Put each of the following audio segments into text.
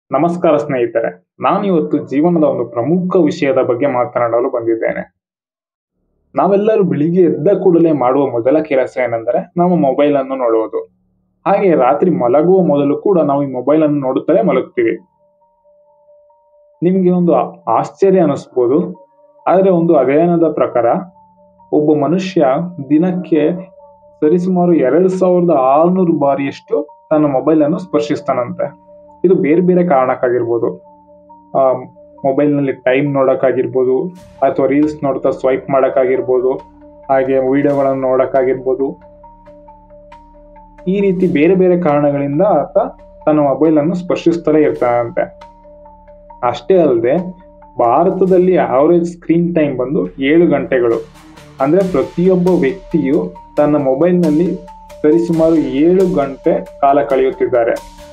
ನಮಸ್ಕಾರ ಸ್ನೇಹಿತರೆ ನಾನು ಇವತ್ತು ಜೀವನದ ಒಂದು ಪ್ರಮುಖ ವಿಷಯದ ಬಗ್ಗೆ ಮಾತನಾಡಲು ಬಂದಿದ್ದೇನೆ ನಾವೆಲ್ಲರೂ ಬೆಳಿಗ್ಗೆ ಎದ್ದ ಕೂಡಲೇ ಮಾಡುವ ಮೊದಲ ಕೆಲಸ ಏನೆಂದರೆ ನಾವು ಮೊಬೈಲ್ ಅನ್ನು ನೋಡುವುದು ಹಾಗೆ ರಾತ್ರಿ ಮಲಗುವ ಮೊದಲು ಕೂಡ ನಾವು ಈ ಮೊಬೈಲ್ ಅನ್ನು ನೋಡುತ್ತಲೇ ಮಲಗ್ತೀವಿ ನಿಮ್ಗೆ ಒಂದು ಆ- ಆಶ್ಚರ್ಯ ಅನಿಸ್ಬೋದು ಆದರೆ ಒಂದು ಅಧ್ಯಯನದ ಪ್ರಕಾರ ಒಬ್ಬ ಮನುಷ್ಯ ದಿನಕ್ಕೆ ಸರಿಸುಮಾರು ಎರಡು ಸಾವಿರದ ಆರುನೂರು ಬಾರಿಯಷ್ಟು ತನ್ನ ಮೊಬೈಲ್ ಅನ್ನು ಸ್ಪರ್ಶಿಸ್ತಾನಂತೆ ಇದು ಬೇರೆ ಬೇರೆ ಕಾರಣಕ್ಕಾಗಿರ್ಬೋದು ಮೊಬೈಲ್ ನಲ್ಲಿ ಟೈಮ್ ನೋಡಕ್ಕಾಗಿರ್ಬೋದು ಅಥವಾ ರೀಲ್ಸ್ ನೋಡ್ತಾ ಸ್ವೈಪ್ ಮಾಡಕ್ಕಾಗಿರ್ಬೋದು ಹಾಗೆ ವಿಡಿಯೋಗಳನ್ನು ನೋಡಕ್ಕಾಗಿರ್ಬೋದು ಈ ರೀತಿ ಬೇರೆ ಬೇರೆ ಕಾರಣಗಳಿಂದ ಆತ ತನ್ನ ಮೊಬೈಲ್ ಅನ್ನು ಸ್ಪರ್ಶಿಸ್ತಲೇ ಇರ್ತಾನಂತೆ ಅಷ್ಟೇ ಅಲ್ಲದೆ ಭಾರತದಲ್ಲಿ ಆವರೇಜ್ ಸ್ಕ್ರೀನ್ ಟೈಮ್ ಬಂದು ಏಳು ಗಂಟೆಗಳು ಅಂದ್ರೆ ಪ್ರತಿಯೊಬ್ಬ ವ್ಯಕ್ತಿಯು ತನ್ನ ಮೊಬೈಲ್ನಲ್ಲಿ ಸರಿಸುಮಾರು ಏಳು ಗಂಟೆ ಕಾಲ ಕಳೆಯುತ್ತಿದ್ದಾರೆ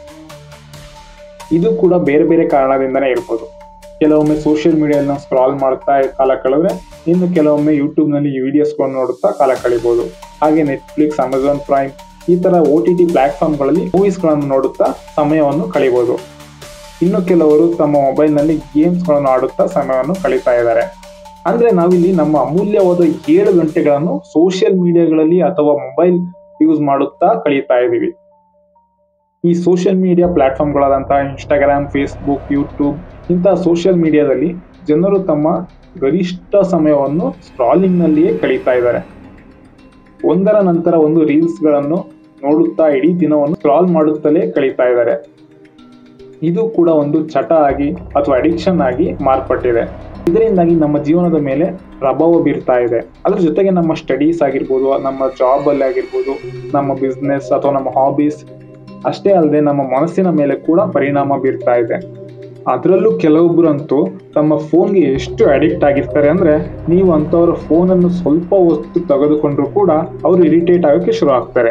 ಇದು ಕೂಡ ಬೇರೆ ಬೇರೆ ಕಾರಣದಿಂದನೇ ಇರ್ಬೋದು ಕೆಲವೊಮ್ಮೆ ಸೋಷಿಯಲ್ ಮೀಡಿಯಾನ ಸ್ಕ್ರಾಲ್ ಮಾಡ್ತಾ ಕಾಲ ಕಳೆದ್ರೆ ಇನ್ನು ಕೆಲವೊಮ್ಮೆ ಯೂಟ್ಯೂಬ್ ನಲ್ಲಿ ವಿಡಿಯೋಸ್ಗಳನ್ನು ನೋಡುತ್ತಾ ಕಾಲ ಕಳಿಬಹುದು ಹಾಗೆ ನೆಟ್ಫ್ಲಿಕ್ಸ್ ಅಮೆಝಾನ್ ಪ್ರೈಮ್ ಈ ತರ ಓ ಟಿ ಟಿ ಪ್ಲಾಟ್ಫಾರ್ಮ್ಗಳಲ್ಲಿ ಮೂವೀಸ್ಗಳನ್ನು ನೋಡುತ್ತಾ ಸಮಯವನ್ನು ಕಳಿಬಹುದು ಇನ್ನು ಕೆಲವರು ತಮ್ಮ ಮೊಬೈಲ್ನಲ್ಲಿ ಗೇಮ್ಸ್ಗಳನ್ನು ಆಡುತ್ತಾ ಸಮಯವನ್ನು ಕಳೀತಾ ಇದ್ದಾರೆ ಅಂದ್ರೆ ನಾವಿಲ್ಲಿ ನಮ್ಮ ಅಮೂಲ್ಯವಾದ ಏಳು ಗಂಟೆಗಳನ್ನು ಸೋಷಿಯಲ್ ಮೀಡಿಯಾಗಳಲ್ಲಿ ಅಥವಾ ಮೊಬೈಲ್ ಯೂಸ್ ಮಾಡುತ್ತಾ ಕಳೀತಾ ಇದ್ದೀವಿ ಈ ಸೋಷಿಯಲ್ ಮೀಡಿಯಾ ಪ್ಲಾಟ್ಫಾರ್ಮ್ಗಳಾದಂತಹ ಇನ್ಸ್ಟಾಗ್ರಾಮ್ ಫೇಸ್ಬುಕ್ ಯೂಟ್ಯೂಬ್ ಇಂತಹ ಸೋಷಿಯಲ್ ಮೀಡಿಯಾದಲ್ಲಿ ಜನರು ತಮ್ಮ ಗರಿಷ್ಠ ಸಮಯವನ್ನು ಸ್ಕ್ರಾಲಿಂಗ್ ನಲ್ಲಿಯೇ ಕಳೀತಾ ಇದ್ದಾರೆ ಒಂದರ ನಂತರ ಒಂದು ರೀಲ್ಸ್ ಗಳನ್ನು ನೋಡುತ್ತಾ ಇಡೀ ದಿನವನ್ನು ಸ್ಕ್ರಾಲ್ ಮಾಡುತ್ತಲೇ ಕಳೀತಾ ಇದ್ದಾರೆ ಇದು ಕೂಡ ಒಂದು ಚಟ ಆಗಿ ಅಥವಾ ಅಡಿಕ್ಷನ್ ಆಗಿ ಮಾರ್ಪಟ್ಟಿದೆ ಇದರಿಂದಾಗಿ ನಮ್ಮ ಜೀವನದ ಮೇಲೆ ಪ್ರಭಾವ ಬೀರ್ತಾ ಇದೆ ಅದ್ರ ಜೊತೆಗೆ ನಮ್ಮ ಸ್ಟಡೀಸ್ ಆಗಿರ್ಬೋದು ನಮ್ಮ ಜಾಬ್ ಅಲ್ಲಿ ಆಗಿರ್ಬೋದು ನಮ್ಮ ಬಿಸ್ನೆಸ್ ಅಥವಾ ನಮ್ಮ ಹಾಬೀಸ್ ಅಷ್ಟೇ ಅಲ್ಲದೆ ನಮ್ಮ ಮನಸ್ಸಿನ ಮೇಲೆ ಕೂಡ ಪರಿಣಾಮ ಬೀರ್ತಾ ಇದೆ ಅದರಲ್ಲೂ ಕೆಲವೊಬ್ಬರಂತೂ ತಮ್ಮ ಫೋನ್ಗೆ ಎಷ್ಟು ಅಡಿಕ್ಟ್ ಆಗಿರ್ತಾರೆ ಅಂದ್ರೆ ನೀವು ಅಂತವರ ಫೋನನ್ನು ಸ್ವಲ್ಪ ಹೊತ್ತು ತೆಗೆದುಕೊಂಡ್ರು ಕೂಡ ಅವರು ಇರಿಟೇಟ್ ಆಗೋಕ್ಕೆ ಶುರು ಆಗ್ತಾರೆ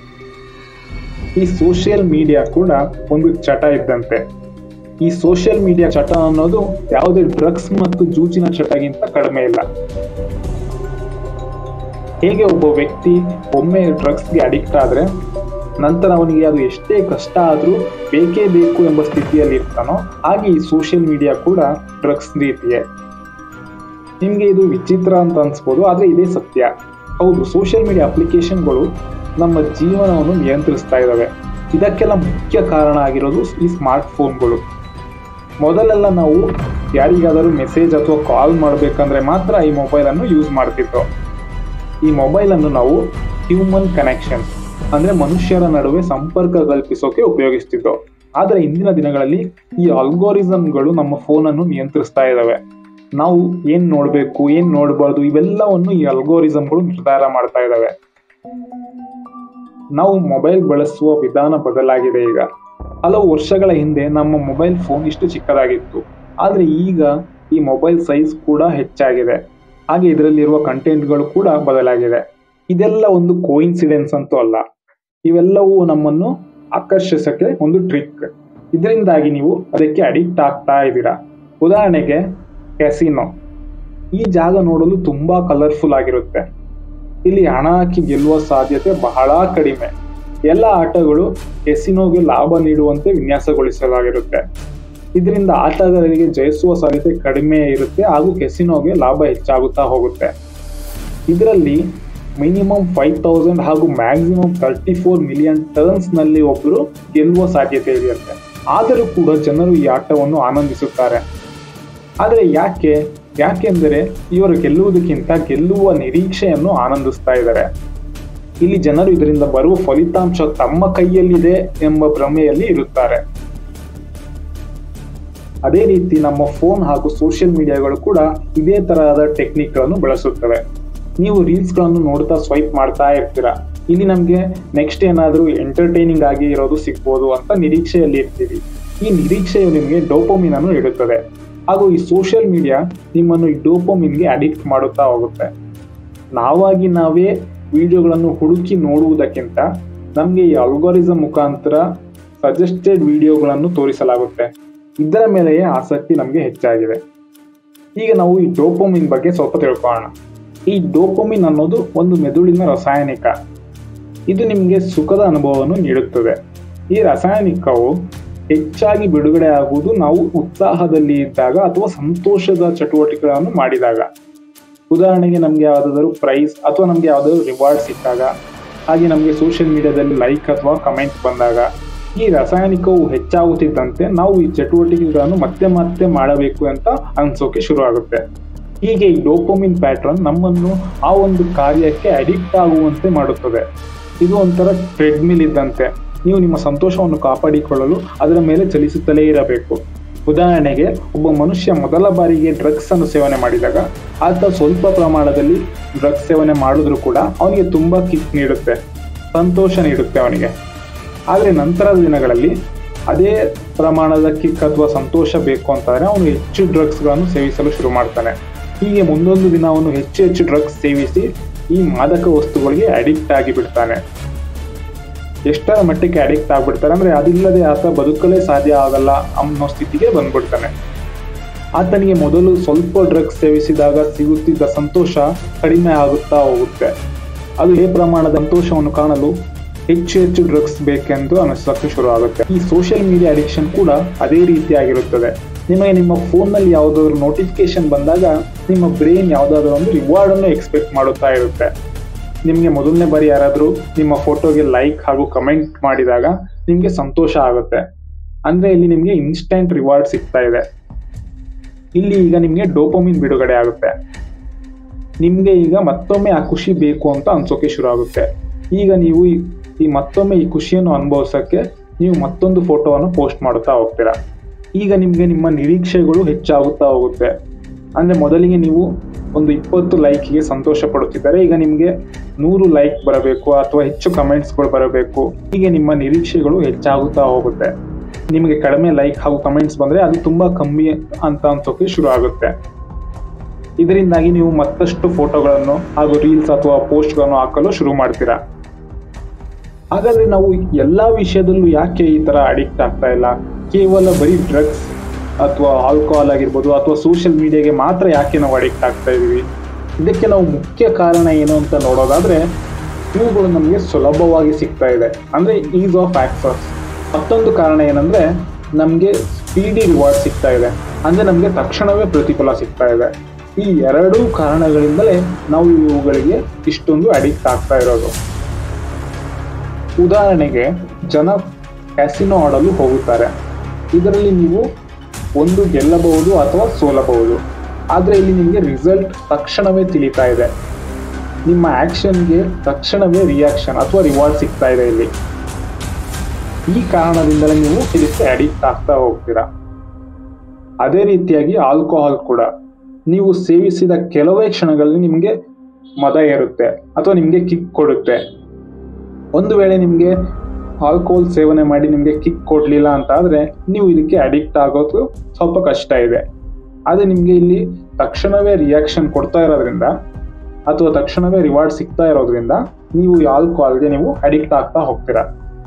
ಈ ಸೋಷಿಯಲ್ ಮೀಡಿಯಾ ಕೂಡ ಒಂದು ಚಟ ಇದ್ದಂತೆ ಈ ಸೋಷಿಯಲ್ ಮೀಡಿಯಾ ಚಟ ಅನ್ನೋದು ಯಾವುದೇ ಡ್ರಗ್ಸ್ ಮತ್ತು ಜೂಚಿನ ಚಟಗಿಂತ ಕಡಿಮೆ ಇಲ್ಲ ಹೇಗೆ ಒಬ್ಬ ವ್ಯಕ್ತಿ ಒಮ್ಮೆ ಡ್ರಗ್ಸ್ಗೆ ಅಡಿಕ್ಟ್ ಆದ್ರೆ ನಂತರ ಅವನಿಗೆ ಅದು ಎಷ್ಟೇ ಕಷ್ಟ ಆದ್ರೂ ಬೇಕೇ ಬೇಕು ಎಂಬ ಸ್ಥಿತಿಯಲ್ಲಿ ಇರ್ತಾನೋ ಹಾಗೆ ಈ ಸೋಷಿಯಲ್ ಮೀಡಿಯಾ ಕೂಡ ಡ್ರಗ್ಸ್ ರೀತಿಯೇ ನಿಮ್ಗೆ ಇದು ವಿಚಿತ್ರ ಅಂತ ಅನ್ಸ್ಬೋದು ಆದ್ರೆ ಇದೇ ಸತ್ಯ ಹೌದು ಸೋಷಿಯಲ್ ಮೀಡಿಯಾ ಅಪ್ಲಿಕೇಶನ್ಗಳು ನಮ್ಮ ಜೀವನವನ್ನು ನಿಯಂತ್ರಿಸ್ತಾ ಇದ್ದಾವೆ ಇದಕ್ಕೆಲ್ಲ ಮುಖ್ಯ ಕಾರಣ ಆಗಿರೋದು ಈ ಸ್ಮಾರ್ಟ್ ಫೋನ್ಗಳು ಮೊದಲೆಲ್ಲ ನಾವು ಯಾರಿಗಾದರೂ ಮೆಸೇಜ್ ಅಥವಾ ಕಾಲ್ ಮಾಡಬೇಕಂದ್ರೆ ಮಾತ್ರ ಈ ಮೊಬೈಲ್ ಅನ್ನು ಯೂಸ್ ಮಾಡ್ತಿದ್ದೋ ಈ ಮೊಬೈಲ್ ಅನ್ನು ನಾವು ಹ್ಯೂಮನ್ ಕನೆಕ್ಷನ್ ಅಂದ್ರೆ ಮನುಷ್ಯರ ನಡುವೆ ಸಂಪರ್ಕ ಕಲ್ಪಿಸೋಕೆ ಉಪಯೋಗಿಸ್ತಿದ್ದೋ ಆದ್ರೆ ಇಂದಿನ ದಿನಗಳಲ್ಲಿ ಈ ಅಲ್ಗೋರಿಸಮ್ಗಳು ನಮ್ಮ ಫೋನ್ ಅನ್ನು ನಿಯಂತ್ರಿಸ್ತಾ ಇದ್ದಾವೆ ನಾವು ಏನ್ ನೋಡ್ಬೇಕು ಏನ್ ನೋಡಬಾರ್ದು ಇವೆಲ್ಲವನ್ನು ಈ ಅಲ್ಗೋರಿಸಮ್ಗಳು ನಿರ್ಧಾರ ಮಾಡ್ತಾ ಇದ್ದಾವೆ ನಾವು ಮೊಬೈಲ್ ಬಳಸುವ ವಿಧಾನ ಬದಲಾಗಿದೆ ಈಗ ಹಲವು ವರ್ಷಗಳ ಹಿಂದೆ ನಮ್ಮ ಮೊಬೈಲ್ ಫೋನ್ ಇಷ್ಟು ಚಿಕ್ಕದಾಗಿತ್ತು ಆದ್ರೆ ಈಗ ಈ ಮೊಬೈಲ್ ಸೈಜ್ ಕೂಡ ಹೆಚ್ಚಾಗಿದೆ ಹಾಗೆ ಇದರಲ್ಲಿರುವ ಕಂಟೆಂಟ್ಗಳು ಕೂಡ ಬದಲಾಗಿದೆ ಇದೆಲ್ಲ ಒಂದು ಕೋಇನ್ಸಿಡೆನ್ಸ್ ಅಂತೂ ಅಲ್ಲ ಇವೆಲ್ಲವೂ ನಮ್ಮನ್ನು ಆಕರ್ಷಿಸಕ್ಕೆ ಒಂದು ಟ್ರಿಕ್ ಇದರಿಂದಾಗಿ ನೀವು ಅದಕ್ಕೆ ಅಡಿಕ್ಟ್ ಆಗ್ತಾ ಇದ್ದೀರಾ ಉದಾಹರಣೆಗೆ ಕ್ಯಾಸಿನೋ ಈ ಜಾಗ ನೋಡಲು ತುಂಬಾ ಕಲರ್ಫುಲ್ ಆಗಿರುತ್ತೆ ಇಲ್ಲಿ ಹಣ ಹಾಕಿ ಗೆಲ್ಲುವ ಸಾಧ್ಯತೆ ಬಹಳ ಕಡಿಮೆ ಎಲ್ಲ ಆಟಗಳು ಕೆಸಿನೋಗೆ ಲಾಭ ನೀಡುವಂತೆ ವಿನ್ಯಾಸಗೊಳಿಸಲಾಗಿರುತ್ತೆ ಇದರಿಂದ ಆಟಗಾರರಿಗೆ ಜಯಿಸುವ ಸಾಧ್ಯತೆ ಕಡಿಮೆ ಇರುತ್ತೆ ಹಾಗೂ ಕೆಸಿನೋಗೆ ಲಾಭ ಹೆಚ್ಚಾಗುತ್ತಾ ಹೋಗುತ್ತೆ ಇದರಲ್ಲಿ ಮಿನಿಮಮ್ ಫೈವ್ ತೌಸಂಡ್ ಹಾಗೂ maximum thirty four million turns ನಲ್ಲಿ ಒಬ್ಬರು ಗೆಲ್ಲುವ ಸಾಧ್ಯತೆ ಇರುತ್ತೆ ಆದರೂ ಕೂಡ ಜನರು ಈ ಆಟವನ್ನು ಆನಂದಿಸುತ್ತಾರೆ ಆದರೆ ಯಾಕೆ ಯಾಕೆಂದರೆ ಇವರು ಗೆಲ್ಲುವುದಕ್ಕಿಂತ ಗೆಲ್ಲುವ ನಿರೀಕ್ಷೆಯನ್ನು ಆನಂದಿಸ್ತಾ ಇದ್ದಾರೆ ಇಲ್ಲಿ ಜನರು ಇದರಿಂದ ಬರುವ ಫಲಿತಾಂಶ ತಮ್ಮ ಕೈಯಲ್ಲಿದೆ ಎಂಬ ಭ್ರಮೆಯಲ್ಲಿ ಇರುತ್ತಾರೆ ಅದೇ ರೀತಿ ನಮ್ಮ ಫೋನ್ ಹಾಗೂ ಸೋಷಿಯಲ್ ಮೀಡಿಯಾಗಳು ಕೂಡ ಇದೇ ತರಹದ ಟೆಕ್ನಿಕ್ ಗಳನ್ನು ಬಳಸುತ್ತವೆ ನೀವು ರೀಲ್ಸ್ ಗಳನ್ನು ನೋಡ್ತಾ ಸ್ವೈಪ್ ಮಾಡ್ತಾ ಇರ್ತೀರಾ ಇಲ್ಲಿ ನಮ್ಗೆ ನೆಕ್ಸ್ಟ್ ಏನಾದ್ರೂ ಎಂಟರ್ಟೈನಿಂಗ್ ಆಗಿ ಇರೋದು ಸಿಗ್ಬೋದು ಅಂತ ನಿರೀಕ್ಷೆಯಲ್ಲಿ ಇರ್ತೀವಿ ಈ ನಿರೀಕ್ಷೆಯು ನಿಮಗೆ ಡೋಪೋಮಿನ್ ಅನ್ನು ನೀಡುತ್ತದೆ ಹಾಗೂ ಈ ಸೋಷಿಯಲ್ ಮೀಡಿಯಾ ನಿಮ್ಮನ್ನು ಈ ಡೋಪೋಮಿನ್ಗೆ ಅಡಿಕ್ಟ್ ಮಾಡುತ್ತಾ ಹೋಗುತ್ತೆ ನಾವಾಗಿ ನಾವೇ ವಿಡಿಯೋಗಳನ್ನು ಹುಡುಕಿ ನೋಡುವುದಕ್ಕಿಂತ ನಮಗೆ ಈ ಅಲ್ಗೋರಿಸಮ್ ಮುಖಾಂತರ ಸಜೆಸ್ಟೆಡ್ ವಿಡಿಯೋಗಳನ್ನು ತೋರಿಸಲಾಗುತ್ತೆ ಇದರ ಮೇಲೆಯೇ ಆಸಕ್ತಿ ನಮಗೆ ಹೆಚ್ಚಾಗಿದೆ ಈಗ ನಾವು ಈ ಡೋಪೋಮಿನ್ ಬಗ್ಗೆ ಸ್ವಲ್ಪ ತಿಳ್ಕೊಳ್ಳೋಣ ಈ ಡೋಪೋಮಿನ್ ಅನ್ನೋದು ಒಂದು ಮೆದುಳಿನ ರಾಸಾಯನಿಕ ಇದು ನಿಮಗೆ ಸುಖದ ಅನುಭವವನ್ನು ನೀಡುತ್ತದೆ ಈ ರಾಸಾಯನಿಕವು ಹೆಚ್ಚಾಗಿ ಬಿಡುಗಡೆ ಆಗುವುದು ನಾವು ಉತ್ಸಾಹದಲ್ಲಿ ಇದ್ದಾಗ ಅಥವಾ ಸಂತೋಷದ ಚಟುವಟಿಕೆಗಳನ್ನು ಮಾಡಿದಾಗ ಉದಾಹರಣೆಗೆ ನಮ್ಗೆ ಯಾವ್ದಾದ್ರು ಪ್ರೈಸ್ ಅಥವಾ ನಮ್ಗೆ ಯಾವ್ದಾದ್ರು ರಿವಾರ್ಡ್ ಸಿಕ್ಕಾಗ ಹಾಗೆ ನಮಗೆ ಸೋಷಿಯಲ್ ಮೀಡಿಯಾದಲ್ಲಿ ಲೈಕ್ ಅಥವಾ ಕಮೆಂಟ್ ಬಂದಾಗ ಈ ರಾಸಾಯನಿಕವು ಹೆಚ್ಚಾಗುತ್ತಿದ್ದಂತೆ ನಾವು ಈ ಚಟುವಟಿಕೆಗಳನ್ನು ಮತ್ತೆ ಮತ್ತೆ ಮಾಡಬೇಕು ಅಂತ ಅನ್ಸೋಕೆ ಶುರು ಆಗುತ್ತೆ ಹೀಗೆ ಈ ಡೋಪೋಮಿನ್ ಪ್ಯಾಟ್ರನ್ ನಮ್ಮನ್ನು ಆ ಒಂದು ಕಾರ್ಯಕ್ಕೆ ಅಡಿಕ್ಟ್ ಆಗುವಂತೆ ಮಾಡುತ್ತದೆ ಇದು ಒಂಥರ ಟ್ರೆಡ್ಮಿಲ್ ಇದ್ದಂತೆ ನೀವು ನಿಮ್ಮ ಸಂತೋಷವನ್ನು ಕಾಪಾಡಿಕೊಳ್ಳಲು ಅದರ ಮೇಲೆ ಚಲಿಸುತ್ತಲೇ ಇರಬೇಕು ಉದಾಹರಣೆಗೆ ಒಬ್ಬ ಮನುಷ್ಯ ಮೊದಲ ಬಾರಿಗೆ ಡ್ರಗ್ಸ್ ಅನ್ನು ಸೇವನೆ ಮಾಡಿದಾಗ ಆತ ಸ್ವಲ್ಪ ಪ್ರಮಾಣದಲ್ಲಿ ಡ್ರಗ್ಸ್ ಸೇವನೆ ಮಾಡಿದ್ರು ಕೂಡ ಅವನಿಗೆ ತುಂಬಾ ಕಿಕ್ ನೀಡುತ್ತೆ ಸಂತೋಷ ನೀಡುತ್ತೆ ಅವನಿಗೆ ಆದರೆ ನಂತರದ ದಿನಗಳಲ್ಲಿ ಅದೇ ಪ್ರಮಾಣದ ಕಿಕ್ ಅಥವಾ ಸಂತೋಷ ಬೇಕು ಅಂತಾದ್ರೆ ಅವನು ಹೆಚ್ಚು ಡ್ರಗ್ಸ್ಗಳನ್ನು ಸೇವಿಸಲು ಶುರು ಮಾಡ್ತಾನೆ ಹೀಗೆ ಮುಂದೊಂದು ದಿನ ಅವನು ಹೆಚ್ಚು ಹೆಚ್ಚು ಡ್ರಗ್ಸ್ ಸೇವಿಸಿ ಈ ಮಾದಕ ವಸ್ತುಗಳಿಗೆ ಅಡಿಕ್ಟ್ ಆಗಿ ಬಿಡ್ತಾನೆ ಎಷ್ಟರ ಮಟ್ಟಿಗೆ ಅಡಿಕ್ಟ್ ಆಗ್ಬಿಡ್ತಾರೆ ಅಂದ್ರೆ ಅದಿಲ್ಲದೆ ಆತ ಬದುಕಲೇ ಸಾಧ್ಯ ಆಗಲ್ಲ ಅನ್ನೋ ಸ್ಥಿತಿಗೆ ಬಂದ್ಬಿಡ್ತಾನೆ ಆತನಿಗೆ ಮೊದಲು ಸ್ವಲ್ಪ ಡ್ರಗ್ಸ್ ಸೇವಿಸಿದಾಗ ಸಿಗುತ್ತಿದ್ದ ಸಂತೋಷ ಕಡಿಮೆ ಆಗುತ್ತಾ ಹೋಗುತ್ತೆ ಅದು ಏ ಪ್ರಮಾಣದ ಸಂತೋಷವನ್ನು ಕಾಣಲು ಹೆಚ್ಚು ಹೆಚ್ಚು ಡ್ರಗ್ಸ್ ಬೇಕೆಂದು ಅನಿಸೋಕ್ಕೆ ಶುರು ಆಗುತ್ತೆ ಈ ಸೋಷಿಯಲ್ ಮೀಡಿಯಾ ಅಡಿಕ್ಷನ್ ಕೂಡ ಅದೇ ರೀತಿಯಾಗಿರುತ್ತದೆ ನಿಮಗೆ ನಿಮ್ಮ ಫೋನ್ನಲ್ಲಿ ಯಾವುದಾದ್ರು ನೋಟಿಫಿಕೇಶನ್ ಬಂದಾಗ ನಿಮ್ಮ ಬ್ರೈನ್ ಯಾವುದಾದ್ರೂ ಒಂದು ರಿವಾರ್ಡ್ ಅನ್ನು ಎಕ್ಸ್ಪೆಕ್ಟ್ ಮಾಡುತ್ತಾ ಇರುತ್ತೆ ನಿಮಗೆ ಮೊದಲನೇ ಬಾರಿ ಯಾರಾದರೂ ನಿಮ್ಮ ಫೋಟೋಗೆ ಲೈಕ್ ಹಾಗೂ ಕಮೆಂಟ್ ಮಾಡಿದಾಗ ನಿಮಗೆ ಸಂತೋಷ ಆಗುತ್ತೆ ಅಂದ್ರೆ ಇಲ್ಲಿ ನಿಮಗೆ ಇನ್ಸ್ಟೆಂಟ್ ರಿವಾರ್ಡ್ ಸಿಗ್ತಾ ಇದೆ ಇಲ್ಲಿ ಈಗ ನಿಮಗೆ ಡೋಪಮಿನ್ ಬಿಡುಗಡೆ ಆಗುತ್ತೆ ನಿಮಗೆ ಈಗ ಮತ್ತೊಮ್ಮೆ ಆ ಖುಷಿ ಬೇಕು ಅಂತ ಅನ್ಸೋಕೆ ಶುರು ಆಗುತ್ತೆ ಈಗ ನೀವು ಈ- ಈ ಮತ್ತೊಮ್ಮೆ ಈ ಖುಷಿಯನ್ನು ಅನುಭವಿಸೋಕ್ಕೆ ನೀವು ಮತ್ತೊಂದು ಫೋಟೋವನ್ನು ಪೋಸ್ಟ್ ಮಾಡುತ್ತಾ ಹೋಗ್ತೀರಾ ಈಗ ನಿಮಗೆ ನಿಮ್ಮ ನಿರೀಕ್ಷೆಗಳು ಹೆಚ್ಚಾಗುತ್ತಾ ಹೋಗುತ್ತೆ ಅಂದ್ರೆ ಮೊದಲಿಗೆ ನೀವು ಒಂದು ಇಪ್ಪತ್ತು ಲೈಕ್ಗೆ ಸಂತೋಷ ಪಡುತ್ತಿದ್ದರೆ ಈಗ ನಿಮಗೆ ನೂರು ಲೈಕ್ ಬರಬೇಕು ಅಥವಾ ಹೆಚ್ಚು ಕಮೆಂಟ್ಸ್ಗಳು ಬರಬೇಕು ಹೀಗೆ ನಿಮ್ಮ ನಿರೀಕ್ಷೆಗಳು ಹೆಚ್ಚಾಗುತ್ತಾ ಹೋಗುತ್ತೆ ನಿಮಗೆ ಕಡಿಮೆ ಲೈಕ್ ಹಾಗೂ ಕಮೆಂಟ್ಸ್ ಬಂದ್ರೆ ಅದು ತುಂಬಾ ಕಮ್ಮಿ ಅಂತ ಅನ್ಸೋಕೆ ಶುರು ಆಗುತ್ತೆ ಇದರಿಂದಾಗಿ ನೀವು ಮತ್ತಷ್ಟು ಫೋಟೋಗಳನ್ನು ಹಾಗೂ ರೀಲ್ಸ್ ಅಥವಾ ಪೋಸ್ಟ್ಗಳನ್ನು ಹಾಕಲು ಶುರು ಮಾಡ್ತೀರಾ ಹಾಗಾದ್ರೆ ನಾವು ಎಲ್ಲಾ ವಿಷಯದಲ್ಲೂ ಯಾಕೆ ಈ ತರ ಅಡಿಕ್ಟ್ ಆಗ್ತಾ ಇಲ್ಲ ಕೇವಲ ಬರೀ ಡ್ರಗ್ಸ್ ಅಥವಾ ಆಲ್ಕೋಹಾಲ್ ಆಗಿರ್ಬೋದು ಅಥವಾ ಸೋಷಿಯಲ್ ಮೀಡಿಯಾಗೆ ಮಾತ್ರ ಯಾಕೆ ನಾವು ಅಡಿಕ್ಟ್ ಆಗ್ತಾ ಇದೀವಿ ಇದಕ್ಕೆ ನಾವು ಮುಖ್ಯ ಕಾರಣ ಏನು ಅಂತ ನೋಡೋದಾದ್ರೆ ಇವುಗಳು ನಮಗೆ ಸುಲಭವಾಗಿ ಸಿಗ್ತಾ ಇದೆ ಅಂದ್ರೆ ಈಸ್ ಆಫ್ ಆಕ್ಸಸ್ ಮತ್ತೊಂದು ಕಾರಣ ಏನಂದ್ರೆ ನಮಗೆ ಸ್ಪೀಡಿ ರಿವಾರ್ಡ್ ಸಿಗ್ತಾ ಇದೆ ಅಂದ್ರೆ ನಮಗೆ ತಕ್ಷಣವೇ ಪ್ರತಿಫಲ ಸಿಗ್ತಾ ಇದೆ ಈ ಎರಡೂ ಕಾರಣಗಳಿಂದಲೇ ನಾವು ಇವುಗಳಿಗೆ ಇಷ್ಟೊಂದು ಅಡಿಕ್ಟ್ ಆಗ್ತಾ ಇರೋದು ಉದಾಹರಣೆಗೆ ಜನ ಕ್ಯಾಸಿನೋ ಆಡಲು ಹೋಗುತ್ತಾರೆ ಇದರಲ್ಲಿ ನೀವು ಒಂದು ಗೆಲ್ಲಬಹುದು ಅಥವಾ ಸೋಲಬಹುದು ಆದರೆ ಇಲ್ಲಿ ನಿಮಗೆ ರಿಸಲ್ಟ್ ತಕ್ಷಣವೇ ತಿಳಿತಾ ಇದೆ ನಿಮ್ಮ ಆಕ್ಷನ್ಗೆ ತಕ್ಷಣವೇ ರಿಯಾಕ್ಷನ್ ಅಥವಾ ರಿವಾರ್ಡ್ ಸಿಗ್ತಾ ಇದೆ ಇಲ್ಲಿ ಈ ಕಾರಣದಿಂದಲೇ ನೀವು ಇದಕ್ಕೆ ಅಡಿಕ್ಟ್ ಆಗ್ತಾ ಹೋಗ್ತೀರಾ ಅದೇ ರೀತಿಯಾಗಿ ಆಲ್ಕೋಹಾಲ್ ಕೂಡ ನೀವು ಸೇವಿಸಿದ ಕೆಲವೇ ಕ್ಷಣಗಳಲ್ಲಿ ನಿಮಗೆ ಮದ ಏರುತ್ತೆ ಅಥವಾ ನಿಮಗೆ ಕಿಕ್ ಕೊಡುತ್ತೆ ಒಂದು ವೇಳೆ ನಿಮಗೆ ಆಲ್ಕೋಹಾಲ್ ಸೇವನೆ ಮಾಡಿ ನಿಮಗೆ ಕಿಕ್ ಕೊಡ್ಲಿಲ್ಲ ಅಂತ ಆದ್ರೆ ನೀವು ಇದಕ್ಕೆ ಅಡಿಕ್ಟ್ ಆಗೋದು ಸ್ವಲ್ಪ ಕಷ್ಟ ಇದೆ ಆದ್ರೆ ನಿಮಗೆ ಇಲ್ಲಿ ತಕ್ಷಣವೇ ರಿಯಾಕ್ಷನ್ ಕೊಡ್ತಾ ಇರೋದ್ರಿಂದ ಅಥವಾ ತಕ್ಷಣವೇ ರಿವಾರ್ಡ್ ಸಿಗ್ತಾ ಇರೋದ್ರಿಂದ ನೀವು ಈ ಆಲ್ಕೋಹಾಲ್ಗೆ ನೀವು ಅಡಿಕ್ಟ್ ಆಗ್ತಾ ಹೋಗ್ತೀರಾ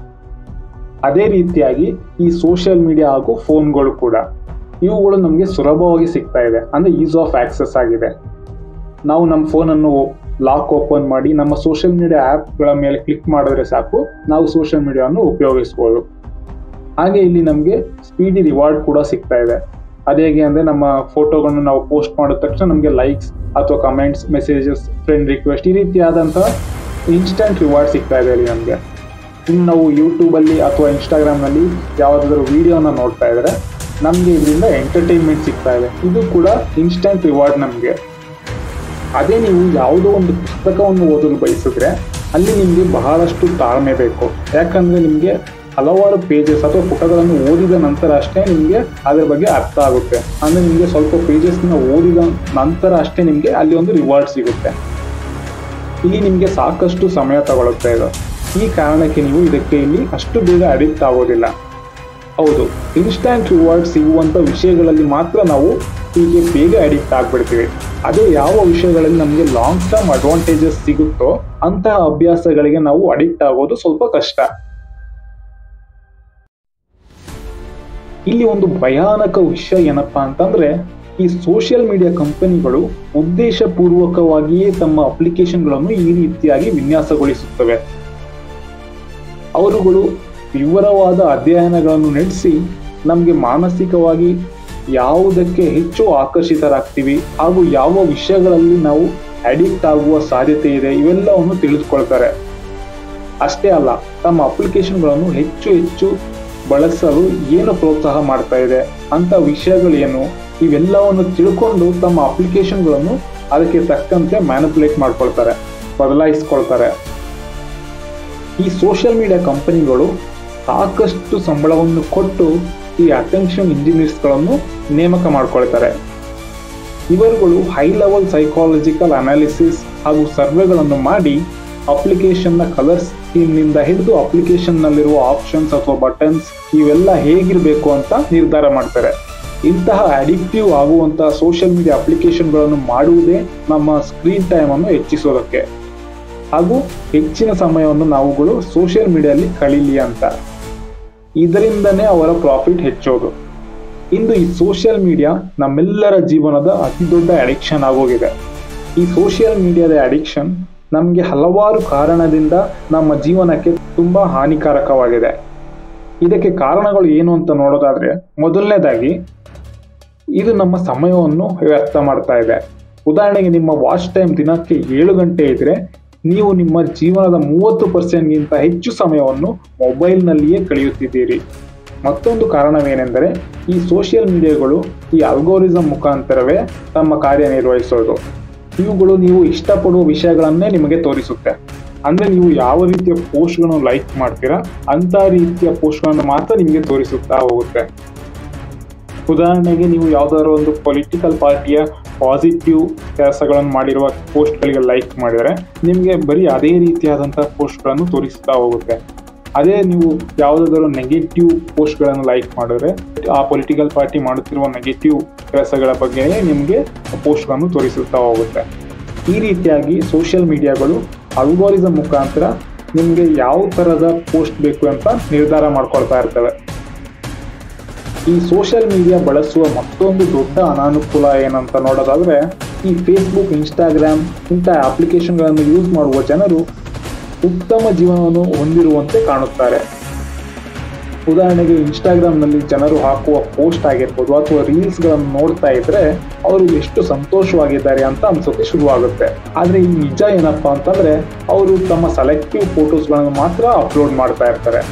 ಅದೇ ರೀತಿಯಾಗಿ ಈ ಸೋಷಿಯಲ್ ಮೀಡಿಯಾ ಹಾಗೂ ಫೋನ್ಗಳು ಕೂಡ ಇವುಗಳು ನಮಗೆ ಸುಲಭವಾಗಿ ಸಿಗ್ತಾ ಇದೆ ಅಂದ್ರೆ ಈಸ್ ಆಫ್ ಆಕ್ಸೆಸ್ ಆಗಿದೆ ನಾವು ನಮ್ಮ ಫೋನನ್ನು ಲಾಕ್ ಓಪನ್ ಮಾಡಿ ನಮ್ಮ ಸೋಷಿಯಲ್ ಮೀಡಿಯಾ ಆ್ಯಪ್ಗಳ ಮೇಲೆ ಕ್ಲಿಕ್ ಮಾಡಿದ್ರೆ ಸಾಕು ನಾವು ಸೋಷಿಯಲ್ ಮೀಡಿಯಾವನ್ನು ಉಪಯೋಗಿಸ್ಬೋದು ಹಾಗೆ ಇಲ್ಲಿ ನಮಗೆ ಸ್ಪೀಡಿ ರಿವಾರ್ಡ್ ಕೂಡ ಸಿಗ್ತಾ ಇದೆ ಅದೇ ಹೇಗೆ ಅಂದರೆ ನಮ್ಮ ಫೋಟೋಗಳನ್ನು ನಾವು ಪೋಸ್ಟ್ ಮಾಡಿದ ತಕ್ಷಣ ನಮಗೆ ಲೈಕ್ಸ್ ಅಥವಾ ಕಮೆಂಟ್ಸ್ ಮೆಸೇಜಸ್ ಫ್ರೆಂಡ್ ರಿಕ್ವೆಸ್ಟ್ ಈ ರೀತಿಯಾದಂತಹ ಇನ್ಸ್ಟೆಂಟ್ ರಿವಾರ್ಡ್ ಸಿಗ್ತಾ ಇದೆ ಇಲ್ಲಿ ನಮಗೆ ಇನ್ನು ನಾವು ಯೂಟ್ಯೂಬಲ್ಲಿ ಅಥವಾ ಇನ್ಸ್ಟಾಗ್ರಾಮ್ನಲ್ಲಿ ಯಾವುದಾದ್ರೂ ವಿಡಿಯೋನ ನೋಡ್ತಾ ಇದ್ರೆ ನಮಗೆ ಇದರಿಂದ ಎಂಟರ್ಟೈನ್ಮೆಂಟ್ ಸಿಗ್ತಾ ಇದೆ ಇದು ಕೂಡ ಇನ್ಸ್ಟೆಂಟ್ ರಿವಾರ್ಡ್ ನಮಗೆ ಅದೇ ನೀವು ಯಾವುದೋ ಒಂದು ಪುಸ್ತಕವನ್ನು ಓದಲು ಬಯಸಿದ್ರೆ ಅಲ್ಲಿ ನಿಮಗೆ ಬಹಳಷ್ಟು ತಾಳ್ಮೆ ಬೇಕು ಯಾಕಂದ್ರೆ ನಿಮಗೆ ಹಲವಾರು ಪೇಜಸ್ ಅಥವಾ ಪುಟಗಳನ್ನು ಓದಿದ ನಂತರ ಅಷ್ಟೇ ನಿಮಗೆ ಅದರ ಬಗ್ಗೆ ಅರ್ಥ ಆಗುತ್ತೆ ಅಂದ್ರೆ ನಿಮಗೆ ಸ್ವಲ್ಪ ಪೇಜಸ್ನ ಓದಿದ ನಂತರ ಅಷ್ಟೇ ನಿಮಗೆ ಅಲ್ಲಿ ಒಂದು ರಿವಾರ್ಡ್ ಸಿಗುತ್ತೆ ಇಲ್ಲಿ ನಿಮಗೆ ಸಾಕಷ್ಟು ಸಮಯ ತಗೊಳುತ್ತೆ ಇದು ಈ ಕಾರಣಕ್ಕೆ ನೀವು ಇದಕ್ಕೆ ಇಲ್ಲಿ ಅಷ್ಟು ಬೇಗ ಅಡಿಕ್ಟ್ ಆಗೋದಿಲ್ಲ ಹೌದು ಇನ್ಸ್ಟ್ಯಾಂಟ್ ರಿವಾರ್ಡ್ ಸಿಗುವಂತ ವಿಷಯಗಳಲ್ಲಿ ಮಾತ್ರ ನಾವು ಹೀಗೆ ಬೇಗ ಅಡಿಕ್ಟ್ ಆಗ್ಬಿಡ್ತೀವಿ ಅದೇ ಯಾವ ವಿಷಯಗಳಲ್ಲಿ ನಮಗೆ ಲಾಂಗ್ ಟರ್ಮ್ ಅಡ್ವಾಂಟೇಜಸ್ ಸಿಗುತ್ತೋ ಅಂತಹ ಅಭ್ಯಾಸಗಳಿಗೆ ನಾವು ಅಡಿಕ್ಟ್ ಆಗೋದು ಸ್ವಲ್ಪ ಕಷ್ಟ ಇಲ್ಲಿ ಒಂದು ಭಯಾನಕ ವಿಷಯ ಏನಪ್ಪಾ ಅಂತಂದ್ರೆ ಈ ಸೋಷಿಯಲ್ ಮೀಡಿಯಾ ಕಂಪನಿಗಳು ಉದ್ದೇಶಪೂರ್ವಕವಾಗಿಯೇ ತಮ್ಮ ಅಪ್ಲಿಕೇಶನ್ಗಳನ್ನು ಈ ರೀತಿಯಾಗಿ ವಿನ್ಯಾಸಗೊಳಿಸುತ್ತವೆ ಅವರುಗಳು ವಿವರವಾದ ಅಧ್ಯಯನಗಳನ್ನು ನಡೆಸಿ ನಮಗೆ ಮಾನಸಿಕವಾಗಿ ಯಾವುದಕ್ಕೆ ಹೆಚ್ಚು ಆಕರ್ಷಿತರಾಗ್ತೀವಿ ಹಾಗೂ ಯಾವ ವಿಷಯಗಳಲ್ಲಿ ನಾವು ಅಡಿಕ್ಟ್ ಆಗುವ ಸಾಧ್ಯತೆ ಇದೆ ಇವೆಲ್ಲವನ್ನು ತಿಳಿದುಕೊಳ್ತಾರೆ ಅಷ್ಟೇ ಅಲ್ಲ ತಮ್ಮ ಅಪ್ಲಿಕೇಶನ್ಗಳನ್ನು ಹೆಚ್ಚು ಹೆಚ್ಚು ಬಳಸಲು ಏನು ಪ್ರೋತ್ಸಾಹ ಮಾಡ್ತಾ ಇದೆ ಅಂತ ವಿಷಯಗಳೇನು ಇವೆಲ್ಲವನ್ನು ತಿಳ್ಕೊಂಡು ತಮ್ಮ ಅಪ್ಲಿಕೇಶನ್ಗಳನ್ನು ಅದಕ್ಕೆ ತಕ್ಕಂತೆ ಮ್ಯಾನಿಪುಲೇಟ್ ಮಾಡ್ಕೊಳ್ತಾರೆ ಬದಲಾಯಿಸ್ಕೊಳ್ತಾರೆ ಈ ಸೋಷಿಯಲ್ ಮೀಡಿಯಾ ಕಂಪನಿಗಳು ಸಾಕಷ್ಟು ಸಂಬಳವನ್ನು ಕೊಟ್ಟು ಈ ಅಟೆನ್ಷನ್ ಇಂಜಿನಿಯರ್ಸ್ಗಳನ್ನು ನೇಮಕ ಮಾಡ್ಕೊಳ್ತಾರೆ ಇವರುಗಳು ಹೈ ಲೆವೆಲ್ ಸೈಕಾಲಜಿಕಲ್ ಅನಾಲಿಸಿಸ್ ಹಾಗೂ ಸರ್ವೆಗಳನ್ನು ಮಾಡಿ ಅಪ್ಲಿಕೇಶನ್ನ ಕಲರ್ ಸ್ಕೀಮ್ನಿಂದ ಹಿಡಿದು ಅಪ್ಲಿಕೇಶನ್ನಲ್ಲಿರುವ ಆಪ್ಷನ್ಸ್ ಅಥವಾ ಬಟನ್ಸ್ ಇವೆಲ್ಲ ಹೇಗಿರಬೇಕು ಅಂತ ನಿರ್ಧಾರ ಮಾಡ್ತಾರೆ ಇಂತಹ ಅಡಿಕ್ಟಿವ್ ಆಗುವಂತಹ ಸೋಷಿಯಲ್ ಮೀಡಿಯಾ ಅಪ್ಲಿಕೇಶನ್ಗಳನ್ನು ಮಾಡುವುದೇ ನಮ್ಮ ಸ್ಕ್ರೀನ್ ಟೈಮ್ ಅನ್ನು ಹೆಚ್ಚಿಸೋದಕ್ಕೆ ಹಾಗೂ ಹೆಚ್ಚಿನ ಸಮಯವನ್ನು ನಾವುಗಳು ಸೋಷಿಯಲ್ ಮೀಡಿಯಲ್ಲಿ ಕಳೀಲಿ ಅಂತ ಇದರಿಂದನೇ ಅವರ ಪ್ರಾಫಿಟ್ ಹೆಚ್ಚೋದು ಇಂದು ಈ ಸೋಷಿಯಲ್ ಮೀಡಿಯಾ ನಮ್ಮೆಲ್ಲರ ಜೀವನದ ಅತಿ ದೊಡ್ಡ ಅಡಿಕ್ಷನ್ ಆಗೋಗಿದೆ ಈ ಸೋಷಿಯಲ್ ಮೀಡಿಯಾದ ಅಡಿಕ್ಷನ್ ನಮಗೆ ಹಲವಾರು ಕಾರಣದಿಂದ ನಮ್ಮ ಜೀವನಕ್ಕೆ ತುಂಬಾ ಹಾನಿಕಾರಕವಾಗಿದೆ ಇದಕ್ಕೆ ಕಾರಣಗಳು ಏನು ಅಂತ ನೋಡೋದಾದ್ರೆ ಮೊದಲನೇದಾಗಿ ಇದು ನಮ್ಮ ಸಮಯವನ್ನು ವ್ಯರ್ಥ ಮಾಡ್ತಾ ಇದೆ ಉದಾಹರಣೆಗೆ ನಿಮ್ಮ ವಾಚ್ ಟೈಮ್ ದಿನಕ್ಕೆ ಏಳು ಗಂಟೆ ಇದ್ರೆ ನೀವು ನಿಮ್ಮ ಜೀವನದ ಮೂವತ್ತು ಪರ್ಸೆಂಟ್ಗಿಂತ ಹೆಚ್ಚು ಸಮಯವನ್ನು ಮೊಬೈಲ್ನಲ್ಲಿಯೇ ಕಳೆಯುತ್ತಿದ್ದೀರಿ ಮತ್ತೊಂದು ಕಾರಣವೇನೆಂದರೆ ಈ ಸೋಷಿಯಲ್ ಮೀಡಿಯಾಗಳು ಈ ಅಲ್ಗೋರಿಸಮ್ ಮುಖಾಂತರವೇ ತಮ್ಮ ಕಾರ್ಯನಿರ್ವಹಿಸೋದು ಇವುಗಳು ನೀವು ಇಷ್ಟಪಡುವ ವಿಷಯಗಳನ್ನೇ ನಿಮಗೆ ತೋರಿಸುತ್ತೆ ಅಂದ್ರೆ ನೀವು ಯಾವ ರೀತಿಯ ಪೋಸ್ಟ್ಗಳನ್ನು ಲೈಕ್ ಮಾಡ್ತೀರಾ ಅಂತ ರೀತಿಯ ಪೋಸ್ಟ್ಗಳನ್ನು ಮಾತ್ರ ನಿಮಗೆ ತೋರಿಸುತ್ತಾ ಹೋಗುತ್ತೆ ಉದಾಹರಣೆಗೆ ನೀವು ಯಾವ್ದಾದ್ರು ಒಂದು ಪೊಲಿಟಿಕಲ್ ಪಾರ್ಟಿಯ ಪಾಸಿಟಿವ್ ಕೆಲಸಗಳನ್ನು ಮಾಡಿರುವ ಪೋಸ್ಟ್ಗಳಿಗೆ ಲೈಕ್ ಮಾಡಿದರೆ ನಿಮಗೆ ಬರೀ ಅದೇ ರೀತಿಯಾದಂತಹ ಪೋಸ್ಟ್ಗಳನ್ನು ತೋರಿಸ್ತಾ ಹೋಗುತ್ತೆ ಅದೇ ನೀವು ಯಾವುದಾದ್ರೂ ನೆಗೆಟಿವ್ ಪೋಸ್ಟ್ಗಳನ್ನು ಲೈಕ್ ಮಾಡಿದ್ರೆ ಆ ಪೊಲಿಟಿಕಲ್ ಪಾರ್ಟಿ ಮಾಡುತ್ತಿರುವ ನೆಗೆಟಿವ್ ಕೆಲಸಗಳ ಬಗ್ಗೆ ನಿಮಗೆ ಪೋಸ್ಟ್ಗಳನ್ನು ತೋರಿಸುತ್ತಾ ಹೋಗುತ್ತೆ ಈ ರೀತಿಯಾಗಿ ಸೋಷಿಯಲ್ ಮೀಡಿಯಾಗಳು ಅಲ್ಗೋರಿಸಮ್ ಮುಖಾಂತರ ನಿಮಗೆ ಯಾವ ಥರದ ಪೋಸ್ಟ್ ಬೇಕು ಅಂತ ನಿರ್ಧಾರ ಮಾಡ್ಕೊಳ್ತಾ ಇರ್ತವೆ ಈ ಸೋಷಿಯಲ್ ಮೀಡಿಯಾ ಬಳಸುವ ಮತ್ತೊಂದು ದೊಡ್ಡ ಅನಾನುಕೂಲ ಏನಂತ ನೋಡೋದಾದ್ರೆ ಈ ಫೇಸ್ಬುಕ್ ಇನ್ಸ್ಟಾಗ್ರಾಮ್ ಇಂಥ ಅಪ್ಲಿಕೇಶನ್ಗಳನ್ನು ಯೂಸ್ ಮಾಡುವ ಜನರು ಉತ್ತಮ ಜೀವನವನ್ನು ಹೊಂದಿರುವಂತೆ ಕಾಣುತ್ತಾರೆ ಉದಾಹರಣೆಗೆ ಇನ್ಸ್ಟಾಗ್ರಾಮ್ನಲ್ಲಿ ಜನರು ಹಾಕುವ ಪೋಸ್ಟ್ ಆಗಿರ್ಬೋದು ಅಥವಾ ರೀಲ್ಸ್ಗಳನ್ನು ನೋಡ್ತಾ ಇದ್ರೆ ಅವರು ಎಷ್ಟು ಸಂತೋಷವಾಗಿದ್ದಾರೆ ಅಂತ ಅನ್ಸೋಕೆ ಶುರುವಾಗುತ್ತೆ ಆದ್ರೆ ಈ ನಿಜ ಏನಪ್ಪಾ ಅಂತಂದ್ರೆ ಅವರು ತಮ್ಮ ಸೆಲೆಕ್ಟಿವ್ ಫೋಟೋಸ್ಗಳನ್ನು ಮಾತ್ರ ಅಪ್ಲೋಡ್ ಮಾಡ್ತಾ ಇರ್ತಾರೆ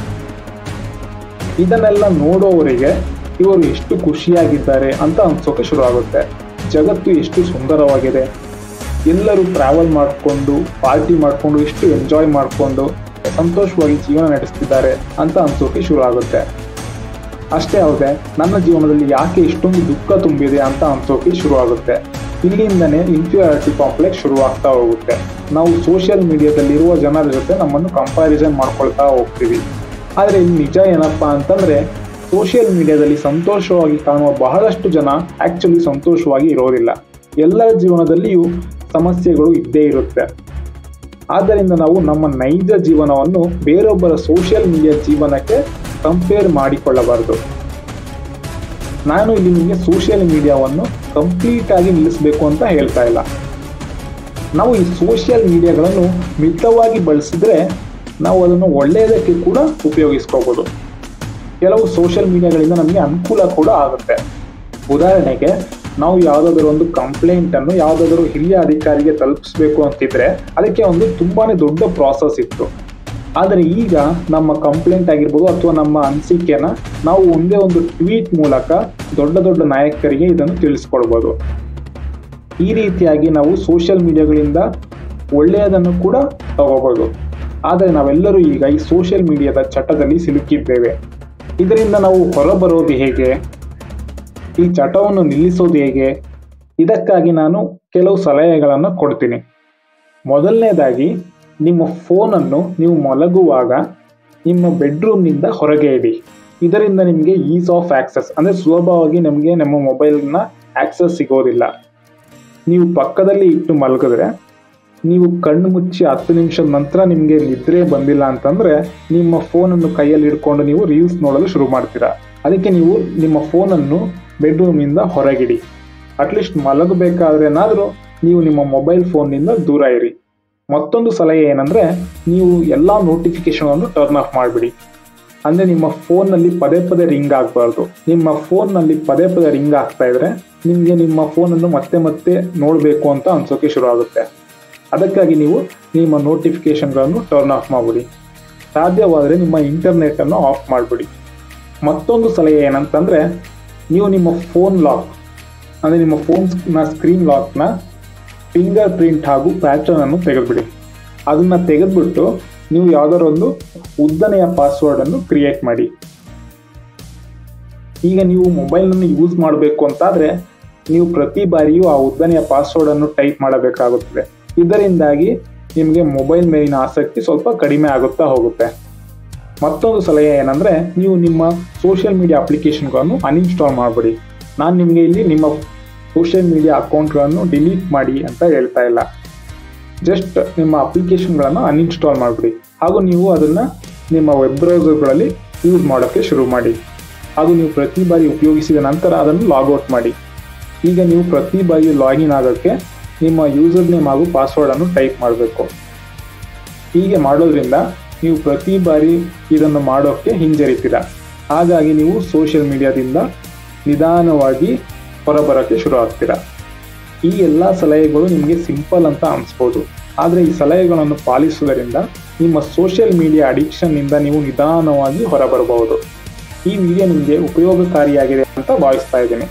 ಇದನ್ನೆಲ್ಲ ನೋಡೋವರಿಗೆ ಇವರು ಎಷ್ಟು ಖುಷಿಯಾಗಿದ್ದಾರೆ ಅಂತ ಅನ್ಸೋಕೆ ಶುರುವಾಗುತ್ತೆ ಜಗತ್ತು ಎಷ್ಟು ಸುಂದರವಾಗಿದೆ ಎಲ್ಲರೂ ಟ್ರಾವೆಲ್ ಮಾಡಿಕೊಂಡು ಪಾರ್ಟಿ ಮಾಡಿಕೊಂಡು ಎಷ್ಟು ಎಂಜಾಯ್ ಮಾಡಿಕೊಂಡು ಸಂತೋಷವಾಗಿ ಜೀವನ ನಡೆಸ್ತಿದ್ದಾರೆ ಅಂತ ಅನ್ಸೋಕೆ ಶುರು ಆಗುತ್ತೆ ಅಷ್ಟೇ ಅಲ್ಲದೆ ನನ್ನ ಜೀವನದಲ್ಲಿ ಯಾಕೆ ಇಷ್ಟೊಂದು ದುಃಖ ತುಂಬಿದೆ ಅಂತ ಅನ್ಸೋಕೆ ಶುರು ಆಗುತ್ತೆ ಇಲ್ಲಿಂದನೇ ಇನ್ಫೀರಿಯಾರಿಟಿ ಕಾಂಪ್ಲೆಕ್ಸ್ ಶುರುವಾಗ್ತಾ ಹೋಗುತ್ತೆ ನಾವು ಸೋಷಿಯಲ್ ಮೀಡಿಯಾದಲ್ಲಿರುವ ಜನರ ಜೊತೆ ನಮ್ಮನ್ನು ಕಂಪ್ಯಾರಿಸನ್ ಮಾಡ್ಕೊಳ್ತಾ ಹೋಗ್ತೀವಿ ಆದರೆ ಇಲ್ಲಿ ನಿಜ ಏನಪ್ಪಾ ಅಂತಂದ್ರೆ ಸೋಷಿಯಲ್ ಮೀಡಿಯಾದಲ್ಲಿ ಸಂತೋಷವಾಗಿ ಕಾಣುವ ಬಹಳಷ್ಟು ಜನ ಆಕ್ಚುಲಿ ಸಂತೋಷವಾಗಿ ಇರೋದಿಲ್ಲ ಎಲ್ಲರ ಜೀವನದಲ್ಲಿಯೂ ಸಮಸ್ಯೆಗಳು ಇದ್ದೇ ಇರುತ್ತೆ ಆದ್ದರಿಂದ ನಾವು ನಮ್ಮ ನೈಜ ಜೀವನವನ್ನು ಬೇರೊಬ್ಬರ ಸೋಷಿಯಲ್ ಮೀಡಿಯಾ ಜೀವನಕ್ಕೆ ಕಂಪೇರ್ ಮಾಡಿಕೊಳ್ಳಬಾರದು ನಾನು ಇಲ್ಲಿ ನಿಮಗೆ ಸೋಷಿಯಲ್ ಮೀಡಿಯಾವನ್ನು ಕಂಪ್ಲೀಟ್ ಆಗಿ ನಿಲ್ಲಿಸಬೇಕು ಅಂತ ಹೇಳ್ತಾ ಇಲ್ಲ ನಾವು ಈ ಸೋಷಿಯಲ್ ಮೀಡಿಯಾಗಳನ್ನು ಮಿತವಾಗಿ ಬಳಸಿದ್ರೆ ನಾವು ಅದನ್ನು ಒಳ್ಳೆಯದಕ್ಕೆ ಕೂಡ ಉಪಯೋಗಿಸ್ಕೋಬಹುದು ಕೆಲವು ಸೋಷಿಯಲ್ ಮೀಡಿಯಾಗಳಿಂದ ನಮಗೆ ಅನುಕೂಲ ಕೂಡ ಆಗುತ್ತೆ ಉದಾಹರಣೆಗೆ ನಾವು ಯಾವುದಾದ್ರೂ ಒಂದು ಕಂಪ್ಲೇಂಟ್ ಅನ್ನು ಯಾವುದಾದ್ರೂ ಹಿರಿಯ ಅಧಿಕಾರಿಗೆ ತಲುಪಿಸ್ಬೇಕು ಅಂತಿದ್ರೆ ಅದಕ್ಕೆ ಒಂದು ತುಂಬಾನೇ ದೊಡ್ಡ ಪ್ರಾಸೆಸ್ ಇತ್ತು ಆದರೆ ಈಗ ನಮ್ಮ ಕಂಪ್ಲೇಂಟ್ ಆಗಿರ್ಬೋದು ಅಥವಾ ನಮ್ಮ ಅನಿಸಿಕೆನ ನಾವು ಒಂದೇ ಒಂದು ಟ್ವೀಟ್ ಮೂಲಕ ದೊಡ್ಡ ದೊಡ್ಡ ನಾಯಕರಿಗೆ ಇದನ್ನು ತಿಳಿಸ್ಕೊಡ್ಬೋದು ಈ ರೀತಿಯಾಗಿ ನಾವು ಸೋಷಿಯಲ್ ಮೀಡಿಯಾಗಳಿಂದ ಒಳ್ಳೆಯದನ್ನು ಕೂಡ ತಗೋಬಹುದು ಆದರೆ ನಾವೆಲ್ಲರೂ ಈಗ ಈ ಸೋಷಿಯಲ್ ಮೀಡಿಯಾದ ಚಟದಲ್ಲಿ ಸಿಲುಕಿದ್ದೇವೆ ಇದರಿಂದ ನಾವು ಹೊರಬರೋದು ಹೇಗೆ ಈ ಚಟವನ್ನು ನಿಲ್ಲಿಸೋದು ಹೇಗೆ ಇದಕ್ಕಾಗಿ ನಾನು ಕೆಲವು ಸಲಹೆಗಳನ್ನು ಕೊಡ್ತೀನಿ ಮೊದಲನೇದಾಗಿ ನಿಮ್ಮ ಫೋನನ್ನು ನೀವು ಮಲಗುವಾಗ ನಿಮ್ಮ ಬೆಡ್ರೂಮ್ನಿಂದ ಹೊರಗೆ ಇಡಿ ಇದರಿಂದ ನಿಮಗೆ ಈಸ್ ಆಫ್ ಆಕ್ಸೆಸ್ ಅಂದರೆ ಸುಲಭವಾಗಿ ನಮಗೆ ನಮ್ಮ ಮೊಬೈಲ್ನ ಆಕ್ಸೆಸ್ ಸಿಗೋದಿಲ್ಲ ನೀವು ಪಕ್ಕದಲ್ಲಿ ಇಟ್ಟು ಮಲಗಿದ್ರೆ ನೀವು ಕಣ್ಣು ಮುಚ್ಚಿ ಹತ್ತು ನಿಮಿಷದ ನಂತರ ನಿಮಗೆ ನಿದ್ರೆ ಬಂದಿಲ್ಲ ಅಂತಂದ್ರೆ ನಿಮ್ಮ ಫೋನನ್ನು ಕೈಯಲ್ಲಿ ಹಿಡ್ಕೊಂಡು ನೀವು ರೀಲ್ಸ್ ನೋಡಲು ಶುರು ಮಾಡ್ತೀರಾ ಅದಕ್ಕೆ ನೀವು ನಿಮ್ಮ ಫೋನನ್ನು ಬೆಡ್ರೂಮಿಂದ ಹೊರಗಿಡಿ ಅಟ್ಲೀಸ್ಟ್ ಮಲಗಬೇಕಾದ್ರೇನಾದರೂ ನೀವು ನಿಮ್ಮ ಮೊಬೈಲ್ ಫೋನ್ನಿಂದ ದೂರ ಇರಿ ಮತ್ತೊಂದು ಸಲಹೆ ಏನಂದ್ರೆ ನೀವು ಎಲ್ಲ ನೋಟಿಫಿಕೇಶನ್ ಅನ್ನು ಟರ್ನ್ ಆಫ್ ಮಾಡಿಬಿಡಿ ಅಂದರೆ ನಿಮ್ಮ ಫೋನ್ನಲ್ಲಿ ಪದೇ ಪದೇ ರಿಂಗ್ ಆಗಬಾರ್ದು ನಿಮ್ಮ ಫೋನ್ನಲ್ಲಿ ಪದೇ ಪದೇ ರಿಂಗ್ ಆಗ್ತಾ ಇದ್ರೆ ನಿಮಗೆ ನಿಮ್ಮ ಫೋನನ್ನು ಮತ್ತೆ ಮತ್ತೆ ನೋಡಬೇಕು ಅಂತ ಅನ್ಸೋಕೆ ಶುರು ಆಗುತ್ತೆ ಅದಕ್ಕಾಗಿ ನೀವು ನಿಮ್ಮ ನೋಟಿಫಿಕೇಶನ್ಗಳನ್ನು ಟರ್ನ್ ಆಫ್ ಮಾಡಿಬಿಡಿ ಸಾಧ್ಯವಾದರೆ ನಿಮ್ಮ ಇಂಟರ್ನೆಟ್ಟನ್ನು ಆಫ್ ಮಾಡಿಬಿಡಿ ಮತ್ತೊಂದು ಸಲಹೆ ಏನಂತಂದರೆ ನೀವು ನಿಮ್ಮ ಫೋನ್ ಲಾಕ್ ಅಂದರೆ ನಿಮ್ಮ ಫೋನ್ನ ಸ್ಕ್ರೀನ್ ಲಾಕ್ನ ಫಿಂಗರ್ ಪ್ರಿಂಟ್ ಹಾಗೂ ಪ್ಯಾಟರ್ನ್ ಅನ್ನು ತೆಗೆದುಬಿಡಿ ಅದನ್ನು ತೆಗೆದುಬಿಟ್ಟು ನೀವು ಯಾವುದಾದ್ರು ಒಂದು ಉದ್ದನೆಯ ಪಾಸ್ವರ್ಡನ್ನು ಕ್ರಿಯೇಟ್ ಮಾಡಿ ಈಗ ನೀವು ಮೊಬೈಲನ್ನು ಯೂಸ್ ಮಾಡಬೇಕು ಅಂತಾದರೆ ನೀವು ಪ್ರತಿ ಬಾರಿಯೂ ಆ ಉದ್ದನೆಯ ಪಾಸ್ವರ್ಡನ್ನು ಟೈಪ್ ಮಾಡಬೇಕಾಗುತ್ತದೆ ಇದರಿಂದಾಗಿ ನಿಮಗೆ ಮೊಬೈಲ್ ಮೇಲಿನ ಆಸಕ್ತಿ ಸ್ವಲ್ಪ ಕಡಿಮೆ ಆಗುತ್ತಾ ಹೋಗುತ್ತೆ ಮತ್ತೊಂದು ಸಲಹೆ ಏನಂದರೆ ನೀವು ನಿಮ್ಮ ಸೋಷಿಯಲ್ ಮೀಡಿಯಾ ಅಪ್ಲಿಕೇಶನ್ಗಳನ್ನು ಅನ್ಇನ್ಸ್ಟಾಲ್ ಮಾಡಬೇಡಿ ನಾನು ನಿಮಗೆ ಇಲ್ಲಿ ನಿಮ್ಮ ಸೋಷಿಯಲ್ ಮೀಡಿಯಾ ಅಕೌಂಟ್ಗಳನ್ನು ಡಿಲೀಟ್ ಮಾಡಿ ಅಂತ ಹೇಳ್ತಾ ಇಲ್ಲ ಜಸ್ಟ್ ನಿಮ್ಮ ಅಪ್ಲಿಕೇಶನ್ಗಳನ್ನು ಅನ್ಇನ್ಸ್ಟಾಲ್ ಮಾಡಿಬಿಡಿ ಹಾಗೂ ನೀವು ಅದನ್ನು ನಿಮ್ಮ ವೆಬ್ ಬ್ರೌಸರ್ಗಳಲ್ಲಿ ಯೂಸ್ ಮಾಡೋಕ್ಕೆ ಶುರು ಮಾಡಿ ಹಾಗೂ ನೀವು ಪ್ರತಿ ಬಾರಿ ಉಪಯೋಗಿಸಿದ ನಂತರ ಅದನ್ನು ಲಾಗೌಟ್ ಮಾಡಿ ಈಗ ನೀವು ಪ್ರತಿ ಬಾರಿ ಲಾಗಿನ್ ಆಗೋಕ್ಕೆ ನಿಮ್ಮ ಯೂಸರ್ ನೇಮ್ ಹಾಗೂ ಪಾಸ್ವರ್ಡನ್ನು ಟೈಪ್ ಮಾಡಬೇಕು ಹೀಗೆ ಮಾಡೋದ್ರಿಂದ ನೀವು ಪ್ರತಿ ಬಾರಿ ಇದನ್ನು ಮಾಡೋಕ್ಕೆ ಹಿಂಜರಿತೀರ ಹಾಗಾಗಿ ನೀವು ಸೋಷಿಯಲ್ ಮೀಡಿಯಾದಿಂದ ನಿಧಾನವಾಗಿ ಹೊರಬರೋಕ್ಕೆ ಶುರು ಆಗ್ತೀರಾ ಈ ಎಲ್ಲ ಸಲಹೆಗಳು ನಿಮಗೆ ಸಿಂಪಲ್ ಅಂತ ಅನಿಸ್ಬೋದು ಆದರೆ ಈ ಸಲಹೆಗಳನ್ನು ಪಾಲಿಸುವುದರಿಂದ ನಿಮ್ಮ ಸೋಷಿಯಲ್ ಮೀಡಿಯಾ ಅಡಿಕ್ಷನ್ನಿಂದ ನೀವು ನಿಧಾನವಾಗಿ ಹೊರಬರಬಹುದು ಈ ವಿಡಿಯೋ ನಿಮಗೆ ಉಪಯೋಗಕಾರಿಯಾಗಿದೆ ಅಂತ ಭಾವಿಸ್ತಾ ಇದ್ದೀನಿ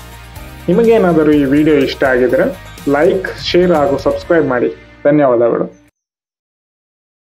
ನಿಮಗೇನಾದರೂ ಈ ವಿಡಿಯೋ ಇಷ್ಟ ಆಗಿದರೆ ಲೈಕ್ ಶೇರ್ ಹಾಗೂ ಸಬ್ಸ್ಕ್ರೈಬ್ ಮಾಡಿ ಧನ್ಯವಾದಗಳು